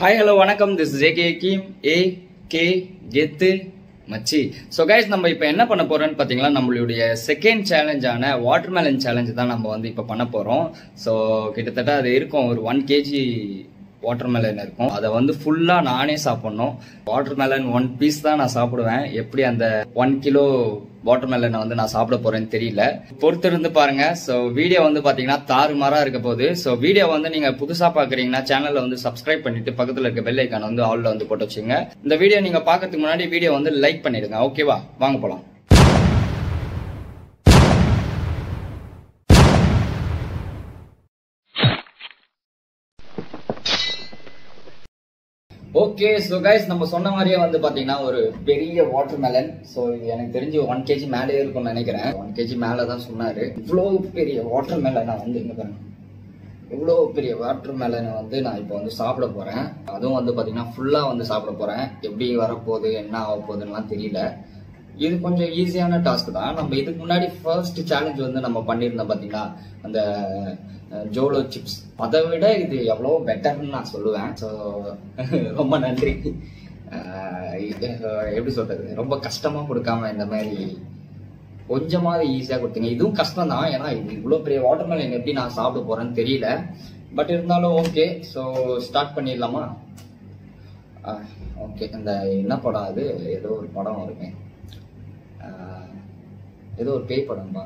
hi hello வணக்கம் this J K கீம் A K கெத்து மச்சி ஸோ கைஸ் நம்ம இப்போ என்ன பண்ண போறோம்னு பார்த்தீங்கன்னா நம்மளுடைய செகண்ட் சேலஞ்சான வாட்டர்மெலன் சேலஞ்ச் தான் நம்ம வந்து இப்போ பண்ண போகிறோம் ஸோ கிட்டத்தட்ட அது இருக்கும் ஒரு ஒன் கேஜி வாட்டர்மெலன் இருக்கும் அதை வந்து ஃபுல்லாக நானே சாப்பிட்ணும் வாட்டர்மெலன் ஒன் பீஸ் தான் நான் சாப்பிடுவேன் எப்படி அந்த ஒன் கிலோ வாட்டர்மெலனை வந்து நான் சாப்பிட போறேன்னு தெரியல பொறுத்திருந்து பாருங்க ஸோ வீடியோ வந்து பாத்தீங்கன்னா தாறுமாறா இருக்க போகுது ஸோ வீடியோ வந்து நீங்க புதுசா பாக்குறீங்கன்னா சேனல்ல வந்து சப்ஸ்கிரைப் பண்ணிட்டு பக்கத்துல இருக்க பெல் ஐக்கான வந்து ஆல்ல வந்து போட்டு வச்சுங்க இந்த வீடியோ நீங்க பாக்கிறதுக்கு முன்னாடி வீடியோ வந்து லைக் பண்ணிடுங்க ஓகேவா வாங்க போலாம் ஓகே ஸோ கைஸ் நம்ம சொன்ன மாதிரியே வந்து பாத்தீங்கன்னா ஒரு பெரிய வாட்டர் மெலன் ஸோ எனக்கு தெரிஞ்சு ஒன் கேஜி மேலே இருக்கும்னு நினைக்கிறேன் ஒன் கேஜி மேலே தான் சொன்னாரு இவ்வளோ பெரிய வாட்டர் மெலனை வந்து இங்க பாருங்க இவ்வளோ பெரிய வாட்டர் மெலனை வந்து நான் இப்போ வந்து சாப்பிட போறேன் அதுவும் வந்து பாத்தீங்கன்னா ஃபுல்லா வந்து சாப்பிட போறேன் எப்படி வரப்போகுது என்ன ஆக போகுதுன்னுலாம் தெரியல இது கொஞ்சம் ஈஸியான டாஸ்க் தான் நம்ம இதுக்கு முன்னாடி ஃபர்ஸ்ட் சேலஞ்ச் வந்து நம்ம பண்ணியிருந்தோம் பாத்தீங்கன்னா அந்த அஹ், ஜோலோ சிப்ஸ் அதை விட இது எவ்வளோ பெட்டர்னு நான் சொல்லுவேன் ஸோ ரொம்ப நன்றி அஹ், இது, அஹ், எப்படி சொல்றது ரொம்ப கஷ்டமா கொடுக்காம இந்த மாதிரி கொஞ்சமாவது ஈஸியா கொடுத்தீங்க இதுவும் கஷ்டம் தான் ஏன்னா இது இவ்வளோ பெரிய வாட்டர்மெலன் எப்படி நான் சாப்பிட போறேன்னு தெரியல பட் இருந்தாலும் ஓகே ஸோ ஸ்டார்ட் பண்ணிடலாமா ஓகே இந்த என்ன படம் அது ஏதோ ஒரு படம் வருமே ஆஹ், ஏதோ ஒரு பேய் படம்பா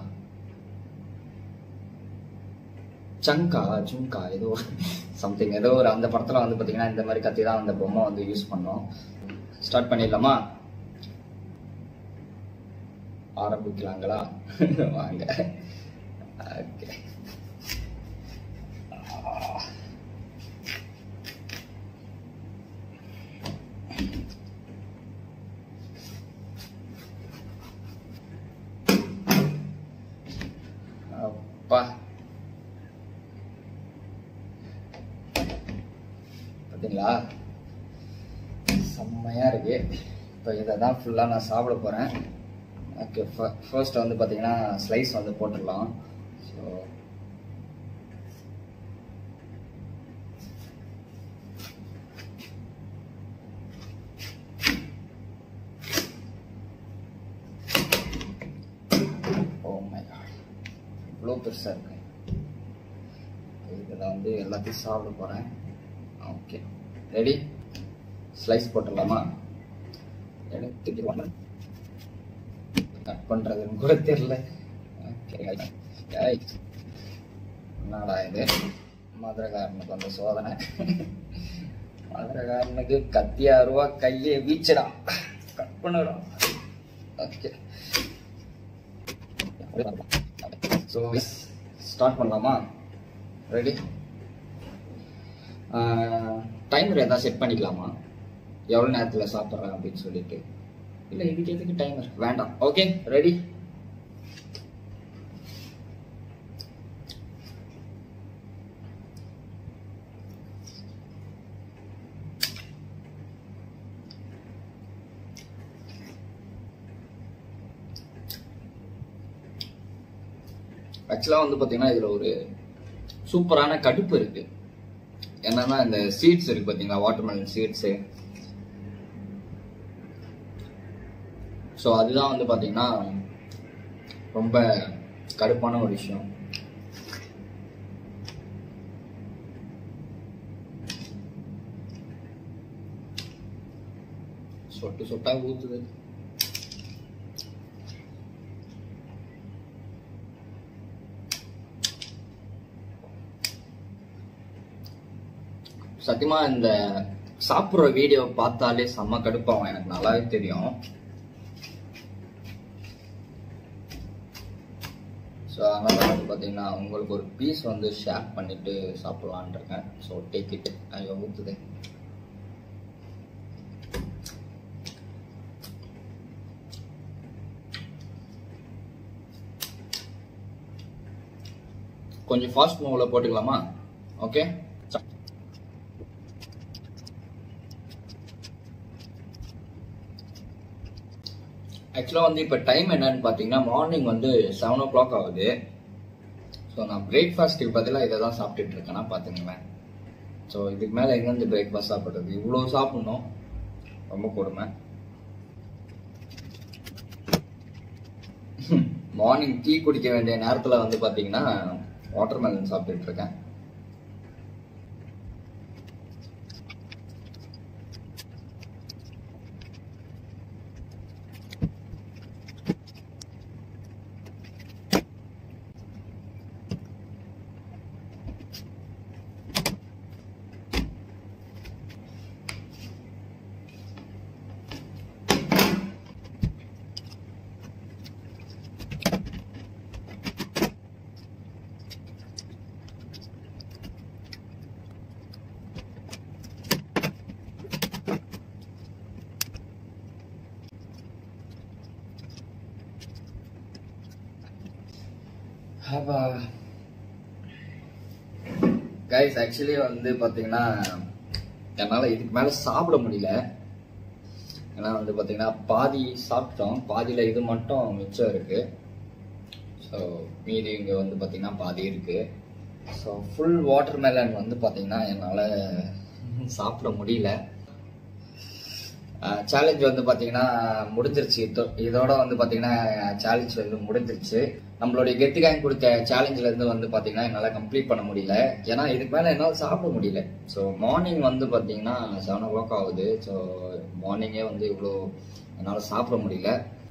சங்கா ஜுங்கா ஏதோ சம்திங் ஏதோ ஒரு அந்த படத்துல வந்து பாத்தீங்கன்னா இந்த மாதிரி கத்தி தான் அந்த பொம்மை வந்து யூஸ் பண்ணோம் ஸ்டார்ட் பண்ணிடலாமா ஆரம்பிக்கலாங்களா வாங்க ஓகே அப்பா பார்த்தீங்களா செம்மையா இருக்கு இப்போ இதை தான் ஃபுல்லாக நான் சாப்பிட போகிறேன் ஓகே ஃபர்ஸ்ட் வந்து பார்த்தீங்கன்னா ஸ்லைஸ் வந்து போட்டுடலாம் ஸோ ஓ மை காட் இவ்வளோ பெருசாக இருக்கு இதில் வந்து எல்லாத்தையும் சாப்பிட போகிறேன் ஓகே ரெடி ஸ்லைஸ் போட்டுடலாமா எடுத்துட்டு கட் பண்ணுறதுன்னு கூட தெரியல ஓகே என்னடா இது மதுரகாரனுக்கு அந்த சோதனை மதுரகாரனுக்கு கத்தியா ரூபா கையை வீச்சிடா கட் பண்ணிடும் ஓகே ஸோ ஸ்டார்ட் பண்ணலாமா ரெடி டைமர் ஏதாவது செட் பண்ணிக்கலாமா எவ்வளோ நேரத்தில் சாப்பிட்றேன் அப்படின்னு சொல்லிட்டு இல்லை இதுக்கு எதுக்கு டைமர் வேண்டாம் ஓகே ரெடி ஆக்சுவலாக வந்து பார்த்தீங்கன்னா இதில் ஒரு சூப்பரான கடுப்பு இருக்கு என்னன்னா இந்த சீட்ஸ் இருக்கு பார்த்தீங்களா வாட்டர்மெலன் சீட்ஸு ஸோ அதுதான் வந்து பார்த்தீங்கன்னா ரொம்ப கடுப்பான ஒரு விஷயம் சொட்டு சொட்டா ஊத்துது சத்தியமா இந்த சாப்பிட்ற வீடியோ பார்த்தாலே செம்ம கடுப்பாகும் எனக்கு நல்லாவே தெரியும் ஸோ அதனால வந்து பார்த்தீங்கன்னா உங்களுக்கு ஒரு பீஸ் வந்து ஷேர் பண்ணிட்டு சாப்பிடலான் இருக்கேன் ஸோ டேக் இட் ஐயோ ஊத்துது கொஞ்சம் ஃபாஸ்ட் மூவில் போட்டுக்கலாமா ஓகே ஆக்சுவலாக வந்து இப்போ டைம் என்னன்னு பார்த்தீங்கன்னா மார்னிங் வந்து செவன் ஓ கிளாக் ஆகுது ஸோ நான் பிரேக்ஃபாஸ்ட்டுக்கு பதிலாக இதை தான் சாப்பிட்டுட்டு இருக்கேன்னா பார்த்துங்களேன் ஸோ இதுக்கு மேலே எங்கேருந்து பிரேக்ஃபாஸ்ட் சாப்பிட்றது இவ்வளோ சாப்பிடணும் ரொம்ப கொடுமை மார்னிங் டீ குடிக்க வேண்டிய நேரத்தில் வந்து பார்த்தீங்கன்னா வாட்டர் மெலன் சாப்பிட்டுட்டு இருக்கேன் கைஸ் ஆக்சுவலி வந்து பார்த்தீங்கன்னா என்னால் இதுக்கு மேலே சாப்பிட முடியல ஏன்னா வந்து பார்த்தீங்கன்னா பாதி சாப்பிட்டோம் பாதியில் இது மட்டும் மிச்சம் இருக்கு ஸோ மீதி இங்கே வந்து பார்த்தீங்கன்னா பாதி இருக்கு ஸோ ஃபுல் வாட்டர் மெலன் வந்து பார்த்தீங்கன்னா என்னால் சாப்பிட முடியல சேலஞ்ச் வந்து பார்த்தீங்கன்னா முடிஞ்சிருச்சு இதோ- இதோட வந்து பார்த்தீங்கன்னா சேலஞ்ச் வந்து முடிஞ்சிருச்சு நம்மளுடைய கெத்து கேங் கொடுத்த சேலஞ்சில் இருந்து வந்து பார்த்தீங்கன்னா என்னால் கம்ப்ளீட் பண்ண முடியல ஏன்னா இதுக்கு மேலே என்னால் சாப்பிட முடியல ஸோ மார்னிங் வந்து பார்த்தீங்கன்னா செவன் ஓ கிளாக் ஆகுது ஸோ மார்னிங்கே வந்து இவ்வளோ என்னால் சாப்பிட முடியல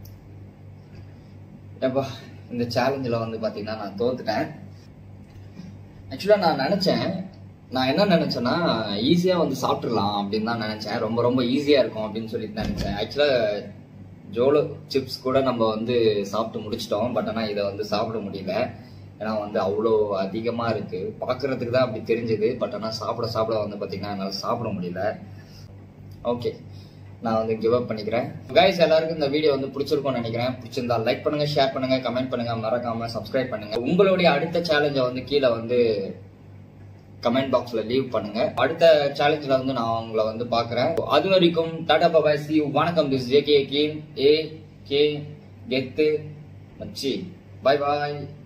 ஏப்பா இந்த சேலஞ்சில் வந்து பார்த்தீங்கன்னா நான் தோத்துட்டேன் ஆக்சுவலாக நான் நினச்சேன் நான் என்ன நினச்சேன்னா ஈஸியாக வந்து சாப்பிட்றலாம் அப்படின்னு தான் நினச்சேன் ரொம்ப ரொம்ப ஈஸியாக இருக்கும் அப்படின்னு சொல்லிட்டு நினச்சேன் ஆக்சுவலாக ஜோலோ சிப்ஸ் கூட நம்ம வந்து சாப்பிட்டு முடிச்சிட்டோம் பட் ஆனால் இதை வந்து சாப்பிட முடியல ஏன்னா வந்து அவ்வளோ அதிகமாக இருக்குது பார்க்குறதுக்கு தான் அப்படி தெரிஞ்சது பட் ஆனால் சாப்பிட சாப்பிட வந்து பார்த்திங்கன்னா என்னால் சாப்பிட முடியல ஓகே நான் வந்து கிவ் அப் பண்ணிக்கிறேன் கைஸ் எல்லாருக்கும் இந்த வீடியோ வந்து பிடிச்சிருக்கும்னு நினைக்கிறேன் பிடிச்சிருந்தா லைக் பண்ணுங்க ஷேர் பண்ணுங்க கமெண்ட் பண்ணுங்க மறக்காம சப்ஸ்கிரைப் பண்ணுங்க உங்களுடைய அடுத்த சேலஞ்சை வந்து கீழே வந்து கமெண்ட் பாக்ஸ்ல லீவ் பண்ணுங்க அடுத்த சேலஞ்சில் வந்து நான் உங்களை வந்து பார்க்குறேன் அது வரைக்கும் டாடா பாபாய் சி வணக்கம் this J K K A K கெத்து மச்சி பாய் பாய்